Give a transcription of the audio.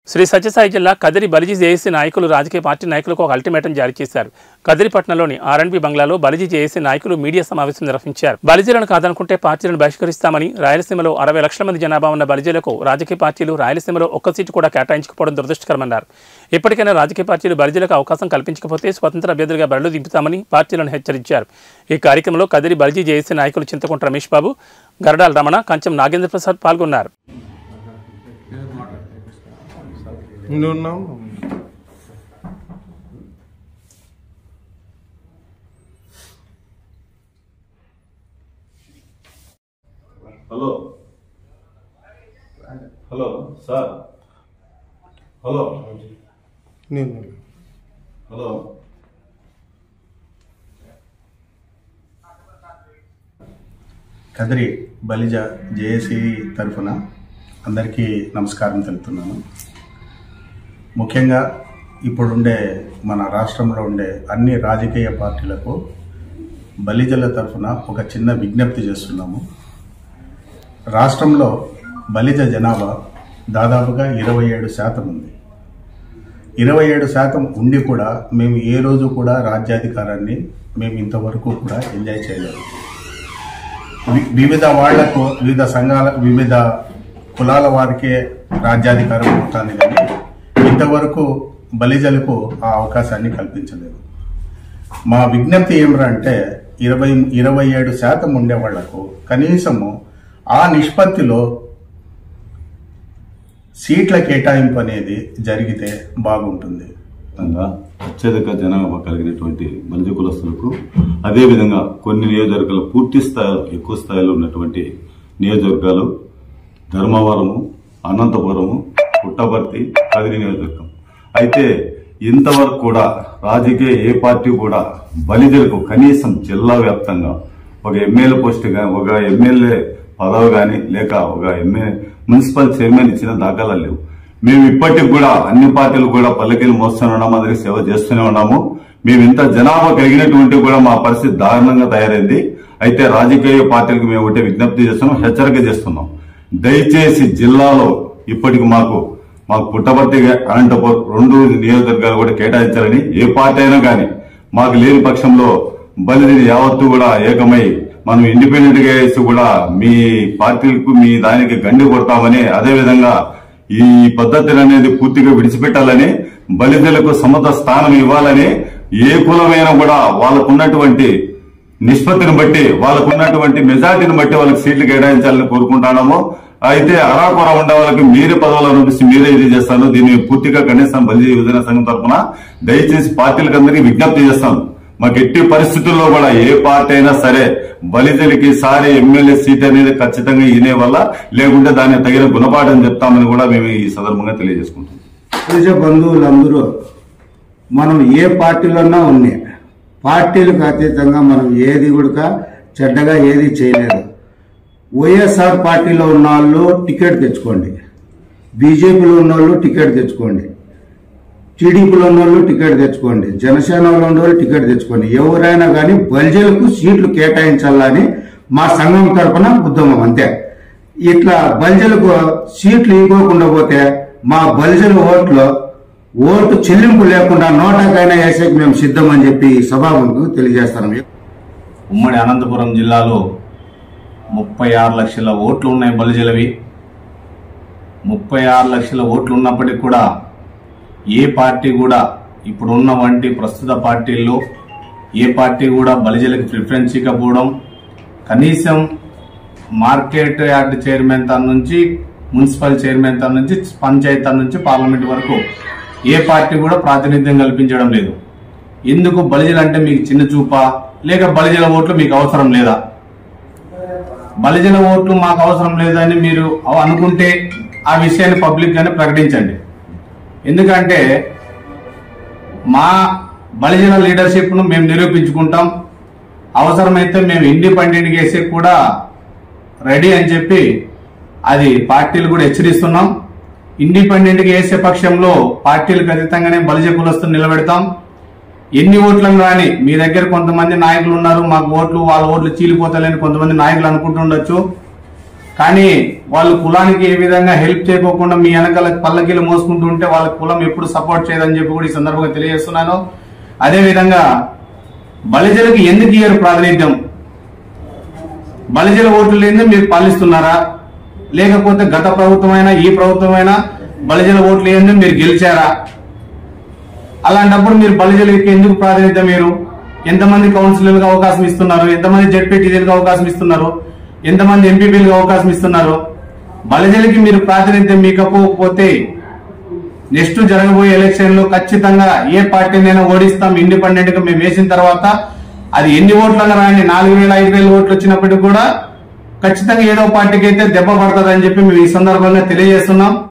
శ్రీ సత్యసాయి జిల్లా కదిరి బలిజీ జేఏసీ నాయకులు రాజకీయ పార్టీ నాయకులకు ఒక అల్టిమేటం జారీ చేశారు కదిరిపట్నంలోని ఆర్ఎండ్బి బంగ్లాలో బలిజీ జేఏసీ నాయకులు మీడియా సమావేశం నిర్వహించారు బలిజీలను కాదనుకుంటే పార్టీలను బహిష్కరిస్తామని రాయలసీమలో అరవై లక్షల మంది జనాభా ఉన్న బలిజీలకు రాజకీయ పార్టీలు రాయలసీమలో ఒక్క సీటు కూడా కేటాయించకపోవడం దురదృష్టకరమన్నారు ఇప్పటికైనా రాజకీయ పార్టీలు బలిజీలకు అవకాశం కల్పించకపోతే స్వతంత్ర అభ్యర్థులుగా బరిలో దింపుతామని పార్టీలను హెచ్చరించారు ఈ కార్యక్రమంలో కదిరి బలిజీ జేఏసీ నాయకులు చింతకుంట రమేష్ బాబు గరడాల రమణ కంచం నాగేంద్ర ప్రసాద్ పాల్గొన్నారు నున్నాం హలో హలో సార్ హలో నేను హలో కదిరి బలిజ జేఏసీ తరఫున అందరికీ నమస్కారం తెలుపుతున్నాను ముఖ్యంగా ఇప్పుడుండే మన రాష్ట్రంలో ఉండే అన్ని రాజకీయ పార్టీలకు బలిజల తరఫున ఒక చిన్న విజ్ఞప్తి చేస్తున్నాము రాష్ట్రంలో బలిజ జనాభా దాదాపుగా ఇరవై ఏడు శాతం ఉంది ఇరవై ఏడు శాతం ఉండి కూడా మేము ఏ రోజు కూడా రాజ్యాధికారాన్ని మేము ఇంతవరకు కూడా ఎంజాయ్ చేయలేదు వి- వివిధ వాళ్లకు వివిధ సంఘాల వివిధ కులాల వారికే రాజ్యాధికారం ఉంటుంది కానీ ఇంతవరకు బలిజలకు ఆ అవకాశాన్ని కల్పించలేదు మా విజ్ఞప్తి ఏమిరా అంటే ఇరవై ఇరవై ఏడు శాతం ఉండే వాళ్లకు కనీసము ఆ నిష్పత్తిలో సీట్ల కేటాయింపు అనేది జరిగితే బాగుంటుంది విధంగా అత్యధిక జనాభా కలిగినటువంటి బలిజ కులస్తులకు అదేవిధంగా కొన్ని నియోజకవర్గాలు పూర్తి స్థాయిలో ఎక్కువ స్థాయిలో ఉన్నటువంటి నియోజకవర్గాలు ధర్మవరము అనంతపురము పుట్టపర్తి కదిరి నియోజకవర్గం అయితే ఇంతవరకు కూడా రాజకీయ ఏ పార్టీ కూడా బలిజలకు కనీసం జిల్లా వ్యాప్తంగా ఒక ఎమ్మెల్యే పోస్ట్ గా ఒక ఎమ్మెల్యే పదవి కానీ లేక ఒక ఎమ్మెల్యే మున్సిపల్ చైర్మన్ ఇచ్చిన దాఖలాలు లేవు మేము ఇప్పటికి కూడా అన్ని పార్టీలు కూడా పల్లెకీలు మోస్తూనే ఉన్నాము అందరికి సేవ చేస్తూనే ఉన్నాము మేము ఇంత జనాభా కలిగినటువంటి కూడా మా పరిస్థితి దారుణంగా తయారైంది అయితే రాజకీయ పార్టీలకు మేము ఒకటే విజ్ఞప్తి చేస్తున్నాం హెచ్చరిక చేస్తున్నాం దయచేసి జిల్లాలో ఇప్పటికి మాకు మాకు పుట్టపర్తి అనంతపురం రెండు నియోజకవర్గాలు కూడా కేటాయించాలని ఏ పార్టీ అయినా కానీ మాకు లేని పక్షంలో బలిదిని యావత్తు కూడా ఏకమై మనం ఇండిపెండెంట్ గా వేసి కూడా మీ పార్టీలకు మీ దానికి గండి కొడతామని అదేవిధంగా ఈ పద్ధతిని అనేది పూర్తిగా విడిచిపెట్టాలని బలిదలకు సమత స్థానం ఇవ్వాలని ఏ కులమైనా కూడా వాళ్ళకున్నటువంటి నిష్పత్తిని బట్టి వాళ్ళకున్నటువంటి మెజార్టీని బట్టి వాళ్ళకి సీట్లు కేటాయించాలని కోరుకుంటున్నాము అయితే అరాకొర ఉండే వాళ్ళకి మీరే పదవులు అనిపిస్తే మీరే ఇది చేస్తాను దీన్ని పూర్తిగా కనీసం బలి విభజన సంఘం తరఫున దయచేసి పార్టీలకు అందరికీ విజ్ఞప్తి చేస్తాను మాకు ఎట్టి పరిస్థితుల్లో కూడా ఏ పార్టీ అయినా సరే బలిదలకి సారి ఎమ్మెల్యే సీట్ అనేది ఖచ్చితంగా ఇనే వల్ల లేకుంటే దాన్ని తగిన గుణపాఠం చెప్తామని కూడా మేము ఈ సందర్భంగా తెలియజేసుకుంటాం నిజ బంధువులందరూ మనం ఏ పార్టీలోన్నా ఉన్నాయి పార్టీలకు అతీతంగా మనం ఏది కూడా చెడ్డగా ఏది చేయలేదు వైఎస్ఆర్ పార్టీలో ఉన్న వాళ్ళు టికెట్ తెచ్చుకోండి బీజేపీలో ఉన్న వాళ్ళు టికెట్ తెచ్చుకోండి టీడీపీలో ఉన్న వాళ్ళు టికెట్ తెచ్చుకోండి జనసేనలో ఉన్న వాళ్ళు టికెట్ తెచ్చుకోండి ఎవరైనా కానీ బల్జలకు సీట్లు కేటాయించాలని మా సంఘం తరపున ఉద్యమం అంతే ఇట్లా బల్జలకు సీట్లు ఇవ్వకుండా పోతే మా బల్జల ఓట్లు ఓటు చెల్లింపు లేకుండా నోటాకైనా వేసేకి మేము సిద్ధం అని చెప్పి ఈ సభాముఖకు తెలియజేస్తాను ఉమ్మడి అనంతపురం జిల్లాలో ముప్పై ఆరు లక్షల ఓట్లు ఉన్నాయి బలిజలవి ముప్పై ఆరు లక్షల ఓట్లు ఉన్నప్పటికీ కూడా ఏ పార్టీ కూడా ఇప్పుడు ఉన్న వంటి ప్రస్తుత పార్టీల్లో ఏ పార్టీ కూడా బలిజలకు ప్రిఫరెన్స్ ఇవ్వకపోవడం కనీసం మార్కెట్ యార్డ్ చైర్మన్ తన నుంచి మున్సిపల్ చైర్మన్ తన నుంచి పంచాయతీ తన నుంచి పార్లమెంట్ వరకు ఏ పార్టీ కూడా ప్రాతినిధ్యం కల్పించడం లేదు ఎందుకు బలిజలు అంటే మీకు చిన్న చూపా లేక బలిజల ఓట్లు మీకు అవసరం లేదా బలిజల ఓట్లు మాకు అవసరం లేదని మీరు అవ- అనుకుంటే ఆ విషయాన్ని పబ్లిక్ గానే ప్రకటించండి ఎందుకంటే మా బలిజన లీడర్షిప్ ను మేము నిరూపించుకుంటాం అవసరమైతే మేము ఇండిపెండెంట్ చేసే కూడా రెడీ అని చెప్పి అది పార్టీలు కూడా హెచ్చరిస్తున్నాం ఇండిపెండెంట్ గా వేసే పక్షంలో పార్టీలకు అతీతంగానే బలిజ కులస్తులు నిలబెడతాం ఎన్ని ఓట్లను కానీ మీ దగ్గర కొంతమంది నాయకులు ఉన్నారు మాకు ఓట్లు వాళ్ళ ఓట్లు చీలిపోతాయని కొంతమంది నాయకులు అనుకుంటుండొచ్చు కానీ వాళ్ళు కులానికి ఏ విధంగా హెల్ప్ చేయకోకుండా మీ వెనకాల పల్లకీలు మోసుకుంటూ ఉంటే వాళ్ళ కులం ఎప్పుడు సపోర్ట్ చేయదని చెప్పి కూడా ఈ సందర్భంగా తెలియజేస్తున్నాను అదే విధంగా బలిజలకు ఎందుకు ఇయ్యరు ప్రాతినిధ్యం బలిజల ఓట్లు లేని మీరు పాలిస్తున్నారా లేకపోతే గత ప్రభుత్వమైనా ఈ ప్రభుత్వమైనా బలిజల ఓట్లు ఏంది మీరు గెలిచారా అలాంటప్పుడు మీరు బలిజలకి ఎందుకు ప్రాధాన్యత మీరు ఎంతమంది కౌన్సిలర్లకు అవకాశం ఇస్తున్నారు ఎంతమంది జడ్పీటీలకు అవకాశం ఇస్తున్నారు ఎంతమంది ఎంపీపీలకు అవకాశం ఇస్తున్నారు బలిజలకి మీరు ప్రాతినిధ్యం మీకపోతే నెక్స్ట్ జరగబోయే ఎలక్షన్ లో ఖచ్చితంగా ఏ పార్టీనైనా ఓడిస్తాం ఇండిపెండెంట్ గా మేము వేసిన తర్వాత అది ఎన్ని ఓట్లన్నా రాయండి నాలుగు వేల ఐదు వేల ఓట్లు వచ్చినప్పటికీ కూడా ఖచ్చితంగా ఏదో పార్టీకి అయితే దెబ్బ పడుతుంది అని చెప్పి మేము ఈ సందర్భంగా తెలియజేస్తున్నాం